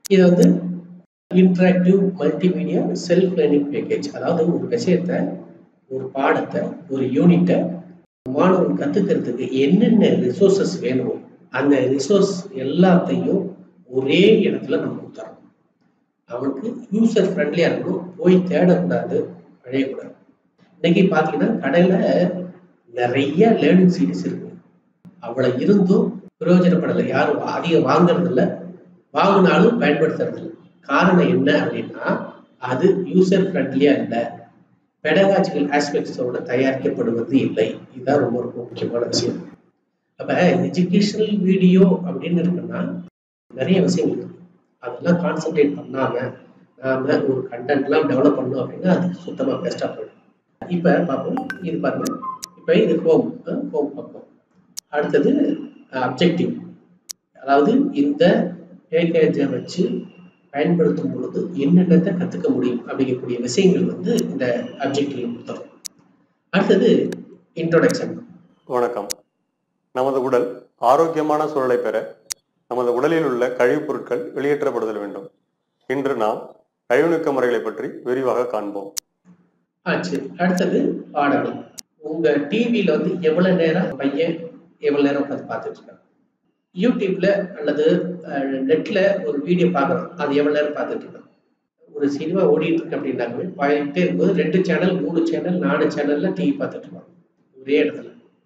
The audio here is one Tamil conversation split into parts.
இது வந்து interactive multimedia self learning package அதாவது ஒரு விஷயத்த ஒரு பாடத்தை ஒரு யூனிட்டை மாணவன் கத்துக்கிறதுக்கு என்னென்ன ரிசோர்சஸ் வேணுமோ அந்த ரிசோர்ஸ் எல்லாத்தையும் ஒரே இடத்துல நம்ம கொடுத்துறோம் அவனுக்கு யூசர் ஃப்ரெண்ட்லியா இருக்கணும் போய் தேடக்கூடாது அழையக்கூடாது இன்னைக்கு பார்த்தீங்கன்னா கடையில நிறைய லேர்னிங் சீரிஸ் இருக்கு அவ்வளவு இருந்தும் பிரயோஜனப்படலை யாரும் அதிகம் வாங்குறது இல்லை வாங்கினாலும் பயன்படுத்துறது இல்லை காரணம் என்ன அப்படின்னா அது யூசர் ஃப்ரெண்ட்லியா இல்லை பெடகாஜிக்கல் ஆஸ்பெக்ட்ஸோட தயாரிக்கப்படுவது இல்லை இதுதான் ரொம்ப ரொம்ப முக்கியமான விஷயம் அப்ப எஜுகேஷனல் வீடியோ அப்படின்னு இருக்குன்னா நிறைய விஷயங்கள் இருக்கு அதெல்லாம் கான்சென்ட்ரேட் பண்ணாம நாம ஒரு கண்டென்ட்லாம் டெவலப் பண்ணோம் அப்படின்னா அது சுத்தமா பெஸ்டா போயிடும் இப்ப பார்ப்போம் இது பாருங்க இப்ப இது ஹோம் ஹோம் பார்ப்போம் அடுத்தது அப்ஜெக்டிவ் அதாவது இந்த பேக்கேஜை வச்சு பயன்படுத்தும் பொழுது என்னென்னத்தை கத்துக்க முடியும் அப்படிங்கக்கூடிய விஷயங்கள் வந்து இந்த அப்ஜெக்டிவ்ல கொடுத்துரும் அடுத்தது இன்ட்ரோடக்ஷன் வணக்கம் நமது உடல் ஆரோக்கியமான சூழலை பெற நமது உடலில் உள்ள கழிவுப் பொருட்கள் வெளியேற்றப்படுதல் வேண்டும் இன்று நாம் கழிவு நீக்க முறைகளை பற்றி விரிவாக காண்போம் ஆச்சு அடுத்தது பாடங்கள் உங்க டிவியில வந்து எவ்வளவு நேரம் பையன் எவ்வளவு நேரம் உட்காந்து பார்த்துட்டு இருக்கான் யூடியூப்ல அல்லது நெட்ல ஒரு வீடியோ பார்க்குறோம் அது எவ்வளவு நேரம் பார்த்துட்டு இருக்கோம் ஒரு சினிமா ஓடிட்டு இருக்கு அப்படின்னாக்கவே பார்த்துட்டே இருக்கும்போது ரெண்டு சேனல் மூணு சேனல் நாலு சேனல்ல டிவி பார்த்துட்டு இருக்கோம் ஒரே இடத்துல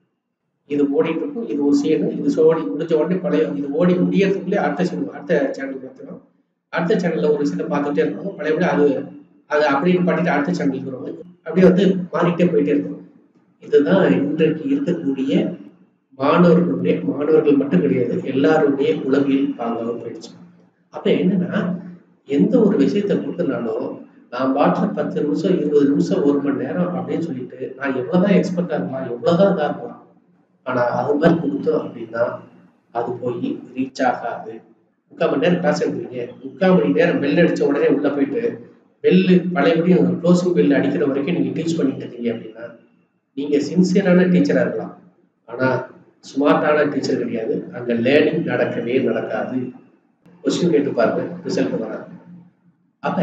இது ஓடிட்டு இருக்கும் இது ஒரு சீனு இது ஓடி முடிஞ்ச உடனே பழைய இது ஓடி முடியறதுக்குள்ளே அடுத்த சினிமா அடுத்த சேனல் பார்த்துக்கணும் அடுத்த சேனல்ல ஒரு சின்ன பார்த்துட்டே இருக்கணும் பழையபடி அது அது அப்படியே பண்ணிட்டு அடுத்த சேனலுக்கு வரும் அப்படியே வந்து மாறிட்டே போயிட்டே இருக்கும் இதுதான் இன்றைக்கு இருக்கக்கூடிய மாணவர்களுடைய மாணவர்கள் மட்டும் கிடையாது எல்லாருடைய உளவியல் பாங்காக போயிடுச்சு அப்ப என்னன்னா எந்த ஒரு விஷயத்தை கொடுத்தனாலும் நான் பாட்டுல பத்து நிமிஷம் இருபது நிமிஷம் ஒரு மணி நேரம் அப்படின்னு சொல்லிட்டு நான் எவ்வளவுதான் எக்ஸ்பர்ட்டா இருக்கலாம் எவ்வளவுதான் இதா இருக்கலாம் ஆனா அது மாதிரி கொடுத்தோம் அப்படின்னா அது போய் ரீச் ஆகாது முக்கால் மணி நேரம் கிளாஸ் எடுக்கிறீங்க முக்கால் மணி நேரம் பெல் அடிச்ச உடனே உள்ள போயிட்டு பெல்லு பழையபடியும் க்ளோசிங் பெல் அடிக்கிற வரைக்கும் நீங்க டீச் பண்ணிட்டு இருக்கீங்க அப்படின்னா நீங்க சின்சியரான டீச்சரா இருக்கலாம் ஆனா ஸ்மார்ட்டான டீச்சர் கிடையாது அங்க லேர்னிங் நடக்கவே நடக்காது கொஸ்டின் கேட்டு பாருங்க ரிசல்ட் வராது அப்ப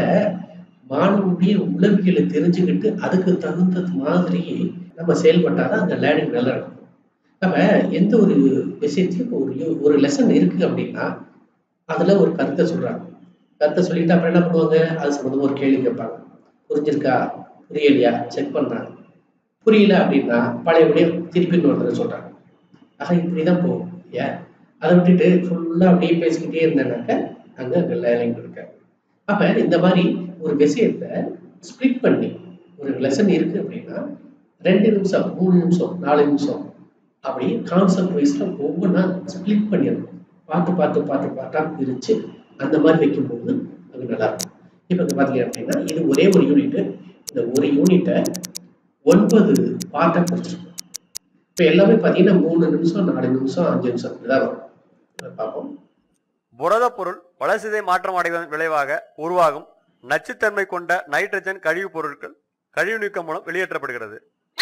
மாணவனுடைய உளவியலை தெரிஞ்சுக்கிட்டு அதுக்கு தகுந்த மாதிரி நம்ம செயல்பட்டாதான் அங்க லேர்னிங் நல்லா இருக்கும் அப்ப எந்த ஒரு விஷயத்தையும் ஒரு ஒரு லெசன் இருக்கு அப்படின்னா அதுல ஒரு கருத்தை சொல்றாங்க கருத்தை சொல்லிட்டு அப்புறம் என்ன பண்ணுவாங்க அது சம்மந்தமா ஒரு கேள்வி கேட்பாங்க புரிஞ்சிருக்கா புரியலையா செக் பண்றாங்க புரியல அப்படின்னா பழையபடியும் திருப்பி இன்னொருத்தர் சொல்றாங்க ஆக இப்படிதான் போகும் ஏன் அதை விட்டுட்டு ஃபுல்லா அப்படியே பேசிக்கிட்டே இருந்தேனாக்க அங்க அங்க லேர்னிங் இருக்காது அப்ப இந்த மாதிரி ஒரு விஷயத்த ஸ்ப்ளிட் பண்ணி ஒரு லெசன் இருக்கு அப்படின்னா ரெண்டு நிமிஷம் மூணு நிமிஷம் நாலு நிமிஷம் அப்படி கான்செப்ட் வைஸ்ல ஒவ்வொன்றா ஸ்ப்ளிட் பண்ணிடணும் பார்த்து பார்த்து பார்த்து பார்த்தா பிரிச்சு அந்த மாதிரி வைக்கும்போது அது நல்லா இருக்கும் இப்போ இங்க பார்த்தீங்க அப்படின்னா இது ஒரே ஒரு யூனிட் இந்த ஒரு யூனிட்டை ஒன்பது பார்ட்டாக பிரிச்சிருக்கோம் இப்போ எல்லாமே பார்த்தீங்கன்னா மூணு நிமிஷம் நாலு நிமிஷம் அஞ்சு நிமிஷம் இப்படிதான் வரும் இதை பார்ப்போம் புரத பொருள் வளர்சிதை மாற்றம் அடைவதன் விளைவாக உருவாகும் நச்சுத்தன்மை கொண்ட நைட்ரஜன் கழிவுப் பொருட்கள் கழிவு நீக்கம் மூலம் வெளியேற்றப்படுகிறது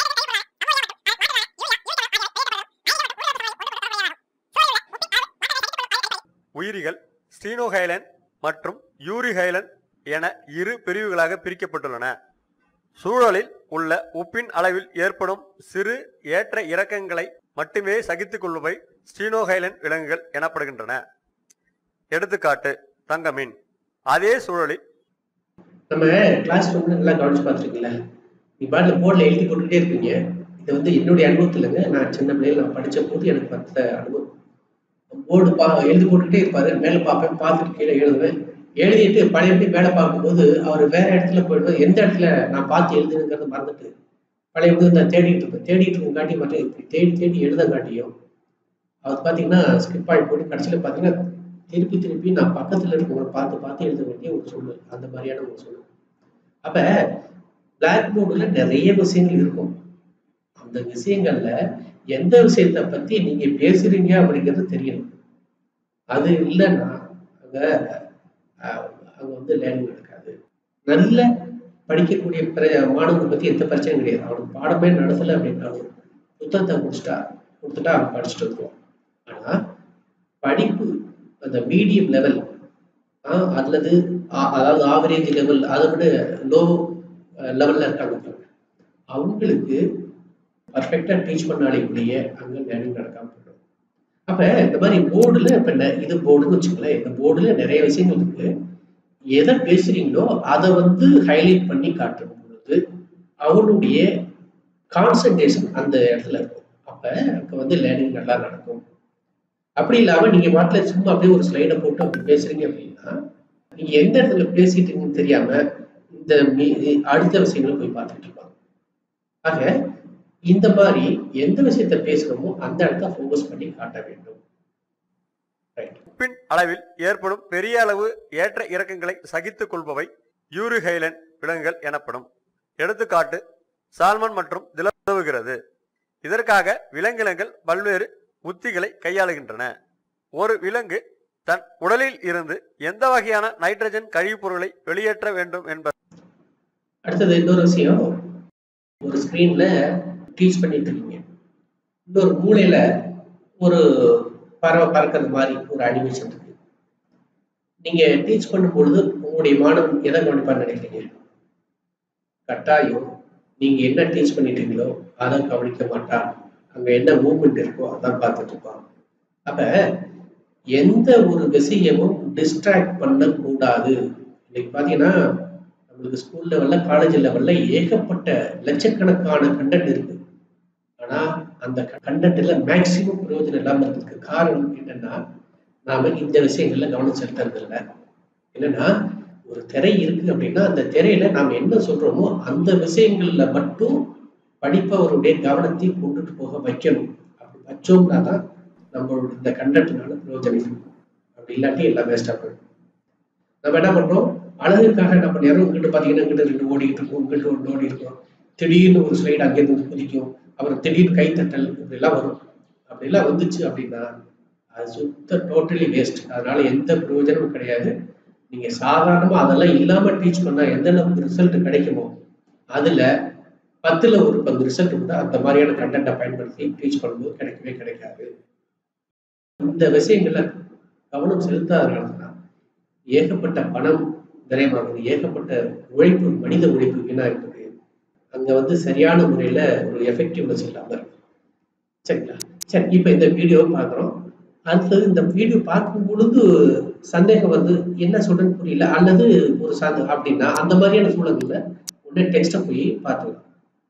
உயிரிகள் ஸ்டீனோஹைலன் மற்றும் யூரிஹைலன் என இரு பிரிவுகளாக பிரிக்கப்பட்டுள்ளன சூழலில் உள்ள உப்பின் அளவில் ஏற்படும் சிறு ஏற்ற இறக்கங்களை மட்டுமே சகித்துக் கொள்ளுவை ஸ்டீனோஹைலன் விலங்குகள் எனப்படுகின்றன எடுத்துக்காட்டு தங்கமீன் அதே சூழலில் நம்ம கிளாஸ் ரூம்ல நல்லா கவனிச்சு பார்த்துருக்கீங்களா நீ பாட்டில் போர்டில் எழுதி போட்டுக்கிட்டே இருப்பீங்க இது வந்து என்னுடைய அனுபவத்தில் இல்லைங்க நான் சின்ன பிள்ளைகள் நான் படித்த போது எனக்கு வந்த அனுபவம் போர்டு பா எழுதி போட்டுக்கிட்டே இருப்பாரு மேலே பார்ப்பேன் பார்த்துட்டு கீழே எழுதுவேன் எழுதிட்டு பழையபடி மேலே பார்க்கும்போது அவர் வேற இடத்துல போயிடுவார் எந்த இடத்துல நான் பார்த்து எழுதுனுங்கிறத மறந்துட்டு பழையபடி நான் தேடிட்டு இருப்பேன் தேடிட்டு இருக்கங்காட்டி மட்டும் இப்படி தேடி தேடி எழுதங்காட்டியும் அவர் பார்த்தீங்கன்னா ஸ்கிப் ஆகி போட்டு கடைசியில் பார்த்தீங்கன்னா திருப்பி திருப்பி நான் பக்கத்தில் இருக்கவங்களை பார்த்து பார்த்து எழுத வேண்டிய ஒரு சூழல் அந்த மாதிரியான ஒரு சூழல் அப்ப பிளாக் போர்டில் நிறைய விஷயங்கள் இருக்கும் அந்த விஷயங்கள்ல எந்த விஷயத்தை பத்தி நீங்க பேசுறீங்க அப்படிங்கிறது தெரியணும் அது இல்லைன்னா அங்க அஹ், அங்க வந்து லேர்னிங் நடக்காது நல்ல படிக்கக்கூடிய பிர- மாணவனை பத்தி எந்த பிரச்சனையும் கிடையாது அவனுக்கு பாடமே நடத்தல அப்படின்னாலும் புத்தகத்தை முடிச்சுட்டா கொடுத்துட்டா அவன் படிச்சுட்டு வருவான் ஆனா படிப்பு அந்த மீடியம் லெவல் ஆஹ் அல்லது ஆ- அதாவது ஆவரேஜ் லெவல் அதை விட லோ லெவல்ல இருக்காங்க பாருங்க. அவங்களுக்கு பர்ஃபெக்டா டீச் பண்ணாலே கூடிய அங்க லேர்னிங் நடக்காம போயிடும் அப்ப இந்த மாதிரி போர்டுல இப்ப நெ- இது போர்டுன்னு வச்சுக்கோங்களேன் இந்த போர்டுல நிறைய விஷயங்கள் இருக்கு எதை பேசுறீங்களோ அதை வந்து ஹைலைட் பண்ணி காட்டும் பொழுது அவனுடைய கான்சன்ட்ரேஷன் அந்த இடத்துல இருக்கும் அப்ப அங்க வந்து லேர்னிங் நல்லா நடக்கும் அப்படி இல்லாம நீங்க பாட்டுல சும்மா அப்படியே ஒரு ஸ்லைடை போட்டு அப்படி பேசுறீங்க அப்படின்னா நீங்க எந்த இடத்துல பேசிட்டு இருக்கீங்கன்னு தெரியாம இந்த மீ- அடுத்த விஷயங்களை போய் பார்த்துட்டு இருப்பாங்க ஆக இந்த மாதிரி எந்த விஷயத்த பேசுறோமோ அந்த இடத்த ஃபோக்கஸ் பண்ணி காட்ட வேண்டும் ரைட் பின் அளவில் ஏற்படும் பெரிய அளவு ஏற்ற இறக்கங்களை சகித்துக் கொள்பவை யூரிஹைலன் விலங்குகள் எனப்படும் எடுத்துக்காட்டு சால்மன் மற்றும் தில உதவுகிறது இதற்காக விலங்கினங்கள் பல்வேறு உத்திகளை கையாளுகின்றன ஒரு விலங்கு தன் உடலில் இருந்து எந்த வகையான நைட்ரஜன் கழிவுப் பொருளை வெளியேற்ற வேண்டும் என்பது அடுத்தது இன்னொரு விஷயம் ஒரு ஸ்கிரீன்ல டீச் பண்ணிட்டு இருக்கீங்க இன்னொரு மூலையில ஒரு பறவை பறக்கிறது மாதிரி ஒரு அனிமேஷன் இருக்கு நீங்க டீச் பண்ணும் பொழுது உங்களுடைய மாணவன் எதை கவனிப்பான்னு நினைக்கிறீங்க கட்டாயம் நீங்க என்ன டீச் பண்ணிட்டீங்களோ அதை கவனிக்க மாட்டான் அங்க என்ன மூவ்மெண்ட் இருக்கோ அதான் பார்த்துட்டு இருப்பான் அப்ப எந்த ஒரு விஷயமும் டிஸ்ட்ராக்ட் பண்ணக்கூடாது இன்னைக்கு பாத்தீங்கன்னா நம்மளுக்கு ஸ்கூல் லெவல்ல காலேஜ் லெவல்ல ஏகப்பட்ட லட்சக்கணக்கான கண்டென்ட் இருக்கு ஆனா அந்த கண்டென்ட்ல மேக்சிமம் பிரயோஜனம் இல்லாம இருக்கிறதுக்கு காரணம் என்னன்னா நாம இந்த விஷயங்கள்ல கவனம் செலுத்துறது இல்லை என்னன்னா ஒரு திரை இருக்கு அப்படின்னா அந்த திரையில நாம என்ன சொல்றோமோ அந்த விஷயங்கள்ல மட்டும் படிப்பவருடைய கவனத்தை கொண்டுட்டு போக வைக்கணும் அப்படி வச்சோம்னா தான் நம்மளோட இந்த கண்டென்ட்னால பிரயோஜனம் இருக்கும் அப்படி இல்லாட்டி எல்லாம் வேஸ்டா போயிடும் நம்ம என்ன பண்றோம் அழகுக்காக நம்ம நேரம் இங்கிட்டு பாத்தீங்கன்னா இங்கிட்ட ரெண்டு ஓடிட்டு இருக்கோம் இங்கிட்ட ஒன்று ஓடி இருக்கும் திடீர்னு ஒரு ஸ்லைடு அங்கேருந்து வந்து குதிக்கும் அப்புறம் திடீர்னு கைத்தட்டல் இப்படிலாம் வரும் அப்படிலாம் வந்துச்சு அப்படின்னா அது சுத்த டோட்டலி வேஸ்ட் அதனால எந்த பிரயோஜனமும் கிடையாது நீங்க சாதாரணமா அதெல்லாம் இல்லாம டீச் பண்ணா எந்த அளவுக்கு ரிசல்ட் கிடைக்குமோ அதுல பத்துல ஒரு பங்கு ரிசல்ட் கூட அந்த மாதிரியான கண்டென்ட்டை பயன்படுத்தி டீச் பண்ணும்போது கிடைக்கவே கிடைக்காது இந்த விஷயங்கள்ல கவனம் செலுத்தாதனால தான் ஏகப்பட்ட பணம் விரயமாகுது ஏகப்பட்ட உழைப்பு மனித உழைப்பு வீணா இருக்குது அங்க வந்து சரியான முறையில ஒரு எஃபெக்டிவ்னஸ் இல்லாம இருக்கு சரிங்களா சரி இப்ப இந்த வீடியோ பாக்குறோம் அடுத்தது இந்த வீடியோ பார்க்கும் பொழுது சந்தேகம் வந்து என்ன சொல்றேன்னு புரியல அல்லது ஒரு சந்த அப்படின்னா அந்த மாதிரியான சூழல்ல உடனே டெக்ஸ்ட்டை போய் பார்த்துக்கலாம்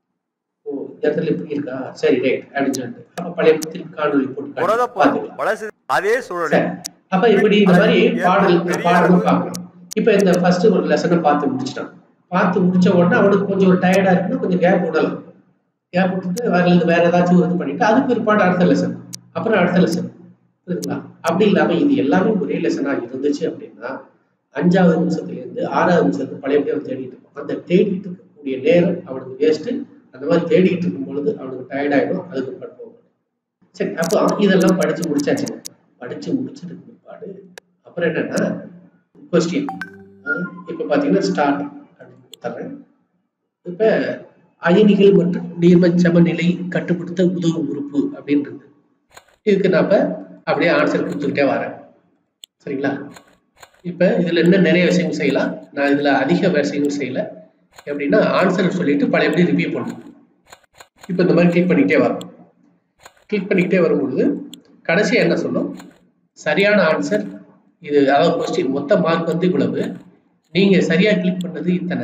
ஓ இந்த இடத்துல இப்படி இருக்கா சரி ரைட் அப்படின்னு சொல்லிட்டு அப்ப பழைய திருப்பி காணொலி போட்டு புரத காட்டி பொருள் பார்த்துக்கலாம் வளர்ச்சி அதே சூழலில் சரி. அப்ப இப்படி இந்த மாதிரி பாடல் பாடலும் பார்க்கணும் இப்ப இந்த ஃபர்ஸ்ட் ஒரு லெசனை பார்த்து முடிச்சிட்டான் பார்த்து முடிச்ச உடனே அவனுக்கு கொஞ்சம் ஒரு டயர்டா இருக்குன்னா கொஞ்சம் கேப் விடலாம் கேப் விட்டுட்டு அதுல இருந்து வேற ஏதாச்சும் ஒரு இது பண்ணிட்டு அதுக்கு பிற்பாடு அடுத்த லெசன் அப்புறம் அடுத்த லெசன் புரியுதுங்களா அப்படி இல்லாம இது எல்லாமே ஒரே லெசனா இருந்துச்சு அப்படின்னா அஞ்சாவது நிமிஷத்துல இருந்து ஆறாவது நிமிஷத்துக்கு பழையபடி அவன் தேடிட்டு இருப்பான் அந்த தேடிட்டு இருக்கக்கூடிய நேரம் அவனுக்கு வேஸ்ட் அந்த மாதிரி தேடிட்டு இருக்கும் பொழுது அவனுக்கு டயர்ட் ஆயிடும் அதுக்கு பிற்பாடு போகும் சரி அப்போ இதெல்லாம் படிச்சு முடிச்சாச்சுங்க படிச்சு முடிச்சதுக்கு பிற்பாடு அப்புறம் என்னன்னா கொஸ்டின் இப்போ பார்த்தீங்கன்னா ஸ்டார்ட் அப்படின்னு கொடுத்துட்றேன் இப்போ அயனிகள் மற்றும் நீர்ம சமநிலை கட்டுப்படுத்த உதவும் உறுப்பு அப்படின்றது இதுக்கு நான் இப்ப அப்படியே ஆன்சர் கொடுத்துக்கிட்டே வரேன் சரிங்களா இப்போ இதில் இன்னும் நிறைய விஷயங்கள் செய்யலாம் நான் இதில் அதிக விஷயங்கள் செய்யல எப்படின்னா ஆன்சர் சொல்லிட்டு பழையபடி ரிவ்யூ பண்ணணும் இப்போ இந்த மாதிரி கிளிக் பண்ணிக்கிட்டே வரும் கிளிக் பண்ணிக்கிட்டே வரும்பொழுது கடைசியாக என்ன சொல்லும் சரியான ஆன்சர் இது அதாவது கொஸ்டின் மொத்த மார்க் வந்து இவ்வளவு நீங்கள் சரியாக கிளிக் பண்ணது இத்தனை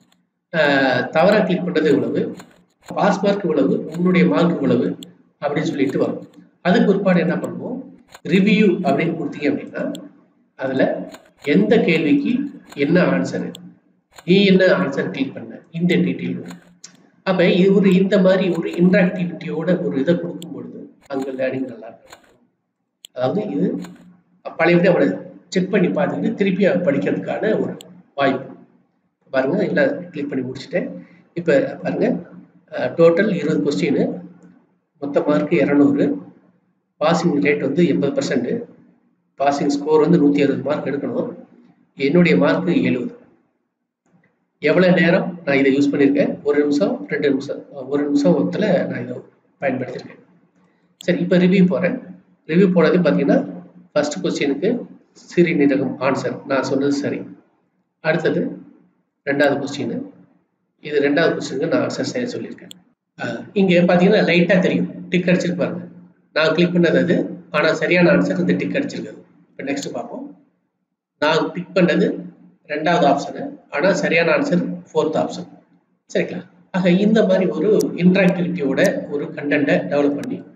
தவறாக கிளிக் பண்ணது இவ்வளவு பாஸ் மார்க் இவ்வளவு உங்களுடைய மார்க் இவ்வளவு அப்படின்னு சொல்லிட்டு வரும் அதுக்கு பிற்பாடு என்ன பண்ணுவோம் ரிவ்யூ அப்படின்னு கொடுத்தீங்க அப்படின்னா அதில் எந்த கேள்விக்கு என்ன ஆன்சரு நீ என்ன ஆன்சர் கிளிக் பண்ண இந்த டீட்டெயில் வரும் அப்போ இது ஒரு இந்த மாதிரி ஒரு இன்ட்ராக்டிவிட்டியோட ஒரு இதை கொடுக்கும் பொழுது அங்கே லேர்னிங் நல்லா இருக்கும் அதாவது இது பழையபடி அவனை செக் பண்ணி பார்த்துக்கிட்டு திருப்பி அவன் படிக்கிறதுக்கான ஒரு வாய்ப்பு பாருங்க எல்லாம் கிளிக் பண்ணி முடிச்சுட்டேன் இப்போ பாருங்க டோட்டல் இருபது கொஸ்டின் மொத்த மார்க் இரநூறு பாசிங் ரேட் வந்து எண்பது பர்சன்ட் பாசிங் ஸ்கோர் வந்து நூற்றி அறுபது மார்க் எடுக்கணும் என்னுடைய மார்க் எழுபது எவ்வளோ நேரம் நான் இதை யூஸ் பண்ணியிருக்கேன் ஒரு நிமிஷம் ரெண்டு நிமிஷம் ஒரு நிமிஷம் ஒருத்தில் நான் இதை பயன்படுத்தியிருக்கேன் சரி இப்போ ரிவ்யூ போகிறேன் ரிவ்யூ போனது பார்த்தீங்கன்னா ஃபர்ஸ்ட் கொஸ்டினுக்கு சிறுநீரகம் ஆன்சர் நான் சொன்னது சரி அடுத்தது ரெண்டாவது கொஸ்டின் இது ரெண்டாவது கொஸ்டினுக்கு நான் ஆன்சர் செய்ய சொல்லியிருக்கேன் அஹ் இங்க பார்த்தீங்கன்னா லைட்டாக தெரியும் டிக் அடிச்சிருப்பாங்க நான் கிளிக் பண்ணது அது ஆனால் சரியான ஆன்சர் இந்த டிக் அடிச்சிருக்குது இப்போ நெக்ஸ்ட் பார்ப்போம் நான் டிக் பண்ணது ரெண்டாவது ஆப்ஷனு ஆனால் சரியான ஆன்சர் ஃபோர்த் ஆப்ஷன் சரிங்களா ஆக இந்த மாதிரி ஒரு இன்ட்ராக்டிவிட்டியோட ஒரு கண்டென்ட்டை டெவலப் பண்ணி